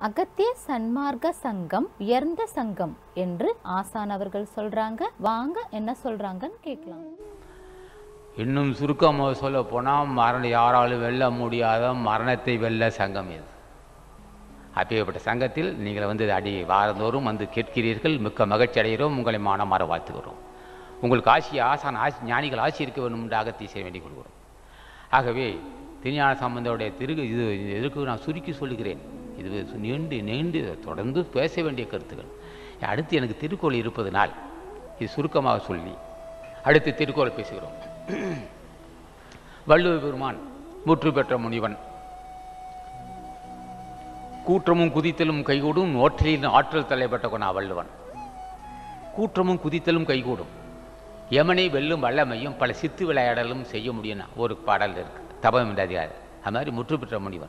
அகத்திய சன்மார்க்க சங்கம் உயர்ந்த சங்கம் என்று ஆசான் அவர்கள் சொல்றாங்க வாங்க என்ன சொல்றாங்கன்னு கேட்கலாம் இன்னும் சுருக்கமாக சொல்ல போனால் மரண யாராலும் வெல்ல முடியாத மரணத்தை வெல்ல சங்கம் இது அப்பேற்பட்ட சங்கத்தில் நீங்கள் வந்து அடி வாரந்தோறும் வந்து கேட்கிறீர்கள் மிக்க மகிழ்ச்சி அடைகிறோம் உங்களை மானமாற வாழ்த்துகிறோம் உங்களுக்கு ஆசி ஆசான் ஆசி ஞானிகள் ஆசி இருக்க வேண்டும் என்று அகத்தை செய்ய வேண்டிக் கொள்கிறோம் ஆகவே திருஞான சம்பந்தருடைய திரு இது எதற்கு நான் சுருக்கி சொல்லுகிறேன் இது நீண்டு நீண்டு தொடர்ந்து பேச வேண்டிய கருத்துக்கள் அடுத்து எனக்கு திருக்குறள் இருப்பதனால் இது சுருக்கமாக சொல்லி அடுத்து திருக்குறள் பேசுகிறோம் வள்ளுவ பெருமான் முற்று பெற்ற முனிவன் கூற்றமும் குதித்தலும் கைகூடும் நோற்றலின் ஆற்றல் தலைப்பட்ட கொண்டா வள்ளுவன் கூற்றமும் குதித்தலும் கைகூடும் யமனை வெல்லும் வல்லமையும் பல சித்து விளையாடலும் செய்ய முடியும்னா ஒரு பாடல் இருக்கு தபம் என்ற அதிகாரம் அது மாதிரி முற்று பெற்ற முனிவன்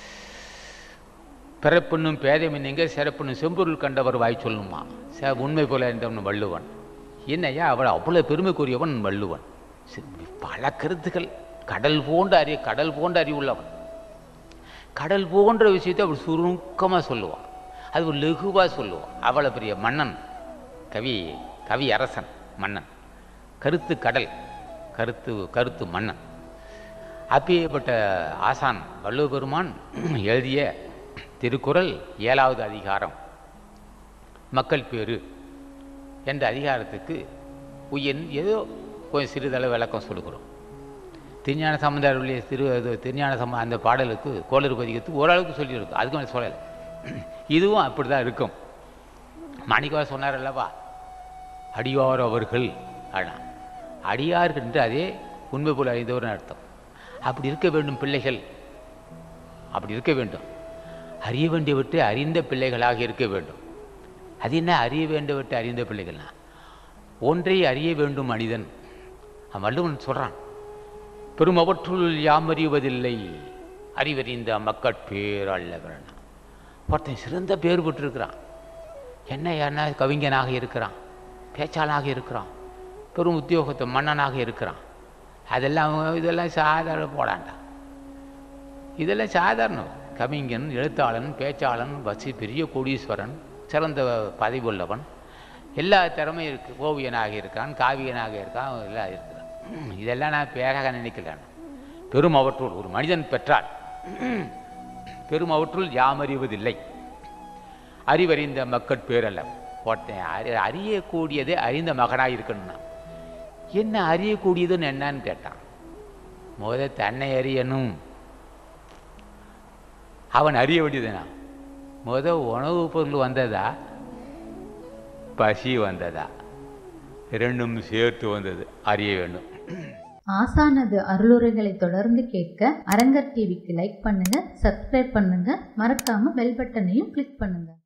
பிறப்புண்ணும் பேதமின்னுங்க சிறப்புண்ணும் செம்பொருள் கண்டவர் வாய் சொல்லுமா ச உண்மை போல இருந்தவன் வள்ளுவன் என்னையா அவள் அவ்வளோ பெருமைக்குரியவன் வள்ளுவன் சி- பல கருத்துக்கள் கடல் போன்ற அறிய கடல் போன்ற அறிவுள்ளவன் கடல் போன்ற விஷயத்தை அவள் சுருக்கமாக சொல்லுவான் அது ஒரு லெகுவாக சொல்லுவான் அவ்வளோ பெரிய மன்னன் கவி கவி அரசன் மன்னன் கருத்து கடல் கருத்து கருத்து மன்னன் அப்பேற்பட்ட ஆசான் வள்ளுவ பெருமான் எழுதிய திருக்குறள் ஏழாவது அதிகாரம் மக்கள் பேரு என்ற அதிகாரத்துக்கு உயன் ஏதோ கொஞ்சம் சிறிதளவு விளக்கம் சொல்லுகிறோம் திருஞான சம்பந்தருடைய திரு இது திருஞான சம்ப அந்த பாடலுக்கு கோளறு பதிகத்துக்கு ஓரளவுக்கு சொல்லியிருக்கும் அதுக்கு மேலே சொல்லலை இதுவும் அப்படி தான் இருக்கும் மாணிக்கவா சொன்னார் அல்லவா அடியார் அவர்கள் ஆனா அடியார் என்று அதே உண்மை போல் அறிந்தவர்னு அர்த்தம் அப்படி இருக்க வேண்டும் பிள்ளைகள் அப்படி இருக்க வேண்டும் அறிய வேண்டியவற்றை அறிந்த பிள்ளைகளாக இருக்க வேண்டும் அது என்ன அறிய வேண்டியவற்றை அறிந்த பிள்ளைகள்னா ஒன்றை அறிய வேண்டும் மனிதன் அவன் வள்ளுவன் சொல்கிறான் பெருமவற்றுள் யாமறிவதில்லை அறிவறிந்த மக்கட் பேரல்லவன் ஒருத்தன் சிறந்த பேர் பெற்றிருக்கிறான் என்ன என்ன கவிஞனாக இருக்கிறான் பேச்சாளாக இருக்கிறான் பெரும் உத்தியோகத்தை மன்னனாக இருக்கிறான் அதெல்லாம் அவன் இதெல்லாம் சாதாரண போடாண்டா இதெல்லாம் சாதாரணம் கவிஞன் எழுத்தாளன் பேச்சாளன் வசி பெரிய கோடீஸ்வரன் சிறந்த பதவி உள்ளவன் எல்லா திறமையும் இருக்குது ஓவியனாக இருக்கான் காவியனாக இருக்கான் எல்லாம் இருக்கிறான் இதெல்லாம் நான் பேராக நினைக்கிறேன் பெரும் அவற்றுள் ஒரு மனிதன் பெற்றால் பெரும் அவற்றுள் யாமறிவதில்லை அறிவறிந்த மக்கட் பேரல்ல ஒருத்தன் அறி அறியக்கூடியதே அறிந்த மகனாக இருக்கணும்னா என்ன அறியக்கூடியதுன்னு என்னன்னு கேட்டான் முத தன்னை அறியணும் அவன் அறிய வேண்டியதுனா முத உணவு பொருள் வந்ததா பசி வந்ததா ரெண்டும் சேர்த்து வந்தது அறிய வேண்டும் ஆசானது அருளுரைகளை தொடர்ந்து கேட்க அரங்கர் டிவிக்கு லைக் பண்ணுங்க சப்ஸ்கிரைப் பண்ணுங்க மறக்காம பெல் பட்டனையும் கிளிக் பண்ணுங்க